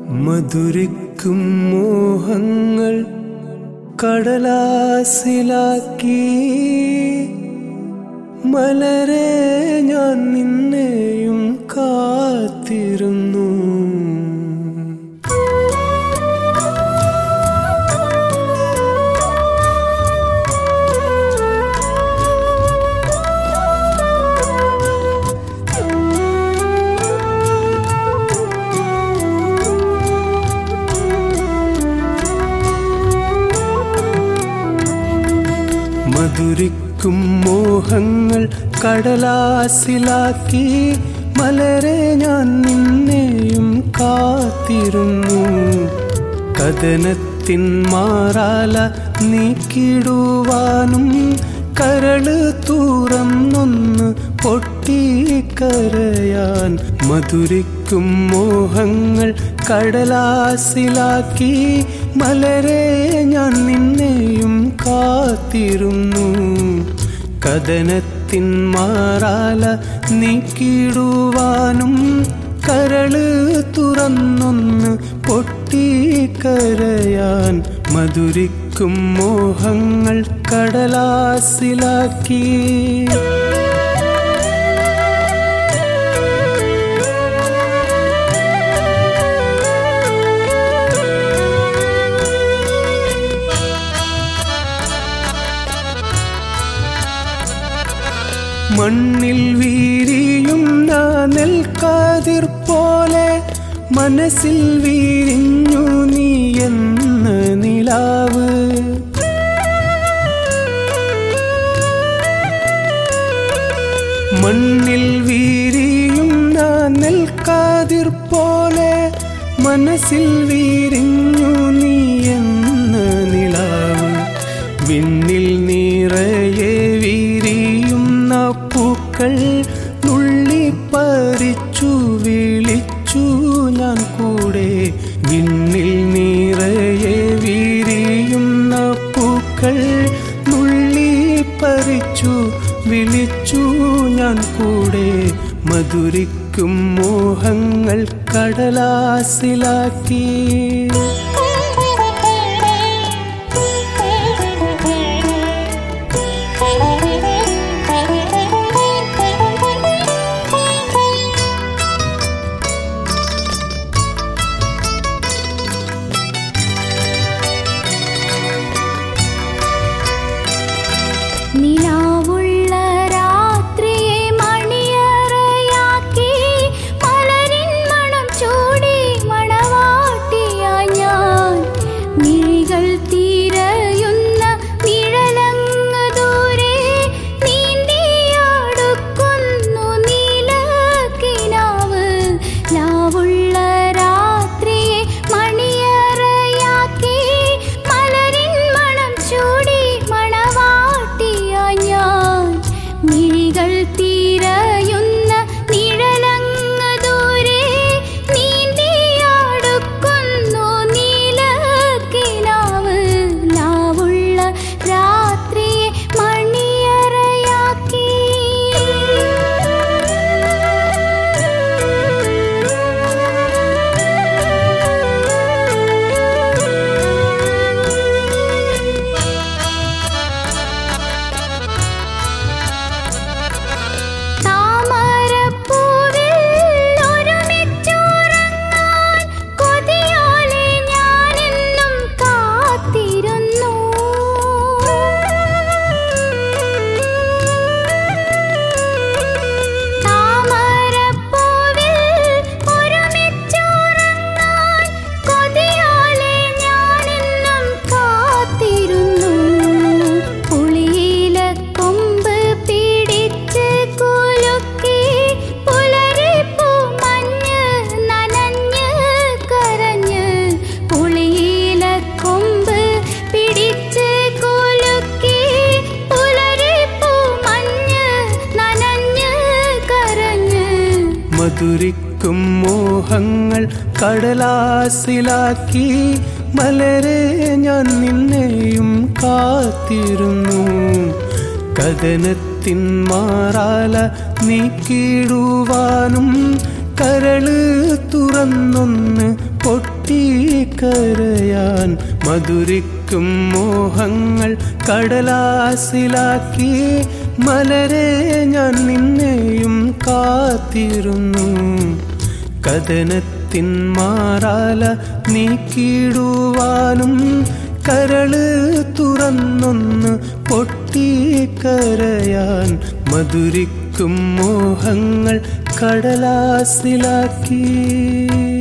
മധുരിക്കും മോഹങ്ങൾ കടലാസിലാക്കി മലരെ ഞാൻ നിന്നെയും കാത്തിരുന്നു മധുരിക്കും മോഹങ്ങൾ കടലാസിലാക്കി മലരെ ഞാൻ നിന്നെയും കാത്തിരുന്നു കഥനത്തിൻ മാറാല നീക്കിടുവാനും കരള് തുറന്നൊന്ന് പൊട്ടിക്കരയാൻ മധുരിക്കും മോഹങ്ങൾ കടലാസിലാക്കി മലരെ ഞാൻ നിന്നെയും കാത്തിരുന്നു കഥനത്തിൻ മാറാല നീക്കിടുവാനും കരള് തുറന്നൊന്ന് പൊട്ടിക്കരയാൻ മധുരിക്കും മോഹങ്ങൾ കടലാസിലാക്കി മണ്ണിൽ വീരിയും നെൽക്കാതിർ പോലെ മനസ്സിൽ വീരിഞ്ഞു നീ എന്ന നിലാവ് മണ്ണിൽ വീരിയും നെൽക്കാതിർ പോലെ മനസ്സിൽ വീരിഞ്ഞു നീ എന്ന നിലാവ് വിണ്ണിൽ നിറയെ വീരിയുന്ന പൂക്കൾ നുള്ളിപ്പറിച്ചു വിളിച്ചു ഞാൻ കൂടെ വിണ്ണിൽ നിറയെ വീരിയുന്ന പൂക്കൾ നുള്ളിപ്പറിച്ചു വിളിച്ചു ഞാൻ കൂടെ മധുരിക്കും മോഹങ്ങൾ കടലാസിലാക്കി നിലാവുള്ള രാത്രിയെ മണിയറയാക്കി മലരിൻ മണം ചൂടി മണവാട്ടിയായി ഞാൻ മിഴികൾ തീരയുന്ന നിഴലങ്ങ് ദൂരെ നീന്തിയാടുക്കുന്നു നീലക്കിനാവ് ലാവുള്ള രാത്രിയെ മണിയറയാക്കി മലരിൻ മണം ചൂടി മണവാട്ടിയായി ഞാൻ മിഴികൾ തീരയുന്ന നിഴലങ്ങ് ദൂരെ നീന്തിയാടുക്കുന്നു നീലക്കിനാവ് ലാവുള്ള രാത്രിയെ മണിയറയാക്കി താമരപ്പൂവിൽ ഒരുമിച്ചുറങ്ങാൻ കൊതിയോലെ ഞാനെന്നും കാത്തിരുന്നു താമരപ്പൂവിൽ ഒരുമിച്ചുറങ്ങാൻ കൊതിയോലെ ഞാനെന്നും കാത്തിരുന്നു പുളിയില കൊമ്പ് പിടിച്ച് കുലുക്കി പുലരിപ്പൂ മഞ്ഞ് നനഞ്ഞ് കരഞ്ഞ് പുളിയില കൊമ്പ് പിടിച്ച് കുലുക്കി പുലരിപ്പൂ മഞ്ഞ് നനഞ്ഞ് കരഞ്ഞ് മധുരിക്കും മോഹങ്ങൾ കടലാസിലാക്കി മലരെ ഞാൻ നിന്നെയും കാത്തിരുന്നു കഥനത്തിൻ മാറാല നീക്കിടുവാനും കരള് തുറന്നൊന്ന് പൊട്ടി കരയാൻ മധുരിക്കും മോഹങ്ങൾ കടലാസിലാക്കി മലരെ ഞാൻ നിന്നെയും കാത്തിരുന്നു കഥനത്തിൻ മാറാല നീക്കിടുവാനും കരള് തുറന്നൊന്ന് പൊട്ടിക്കരയാൻ മധുരിക്കും മോഹങ്ങൾ കടലാസിലാക്കി